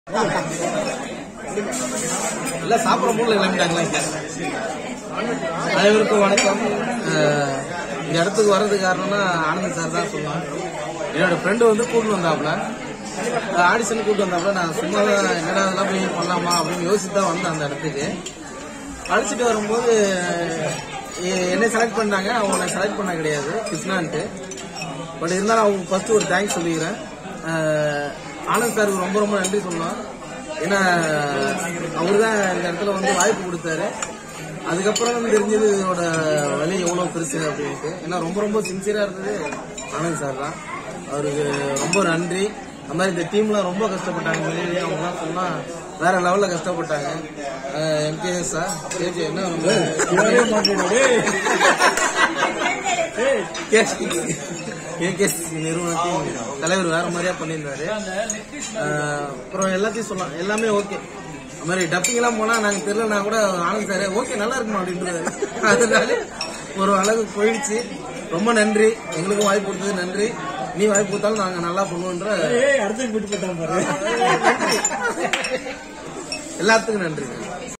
எல்லாம் சாப்பிட மூலம் கிளம்பிட்டாங்களா இங்க அனைவருக்கும் வணக்கம் அஹ், இந்த இடத்துக்கு வர்றதுக்கு காரணம்னா ஆனந்த் சார் தான் சொல்லுவேன் என்னோட ஃப்ரெண்டு வந்து கூட்டு வந்தாப்புல ஆடிஷன் கூட்டு வந்தாப்புல நான் சும்மா தான் என்னடா இதெல்லாம் போய் பண்ணலாமா அப்படின்னு யோசிச்சு தான் வந்தேன் அந்த இடத்துக்கு அழைச்சிட்டு வரும்போது எ- என்னை செலக்ட் பண்ணாங்க அவங்கள செலக்ட் பண்ண கிடையாது கிருஷ்ணான்ட்டு பட் இருந்தாலும் அவங்க ஃபர்ஸ்ட் ஒரு தேங்க்ஸ் சொல்லிக்கிறேன் அஹ், ஆனந்த் சாருக்கு ரொம்ப ரொம்ப நன்றி சொல்லணும் ஏன்னா அவரு தான் இந்த இடத்துல வந்து வாய்ப்பு கொடுத்தாரு அதுக்கப்புறம் தான் தெரிஞ்சது இதோட வழி எவ்வளோ பெருசு அப்படின்ட்டு ஏன்னா ரொம்ப ரொம்ப சின்சியரா இருந்தது ஆனந்த் சார் தான் அவருக்கு ரொம்ப நன்றி அந்த மாதிரி இந்த டீம்லாம் ரொம்ப கஷ்டப்பட்டாங்க வெளியிலேயே அவங்கலாம் சொன்னா வேற லெவல்ல கஷ்டப்பட்டாங்க எம்கேஎஸ் சார் கேஜி என்ன ஏகேஎஸ் நிறுவனத்தின் தலைவர் வேற மாதிரியா பண்ணியிருந்தாரு அஹ் அப்புறம் எல்லாத்தையும் சொல்லலாம் எல்லாமே ஓகே அது மாதிரி டப்பிங் எல்லாம் போனா நாங்க தெரியலனா கூட ஆனந்த் சார் ஓகே நல்லா இருக்குமா அப்படின்றாரு அதனால ஒரு அளவு போயிடுச்சு ரொம்ப நன்றி எங்களுக்கும் வாய்ப்பு கொடுத்தது நன்றி நீ வாய்ப்பு கொடுத்தாலும் நாங்க நல்லா பண்ணுவோன்ற அடுத்து விட்டு போயிட்டான் பாரு எல்லாத்துக்கும் நன்றி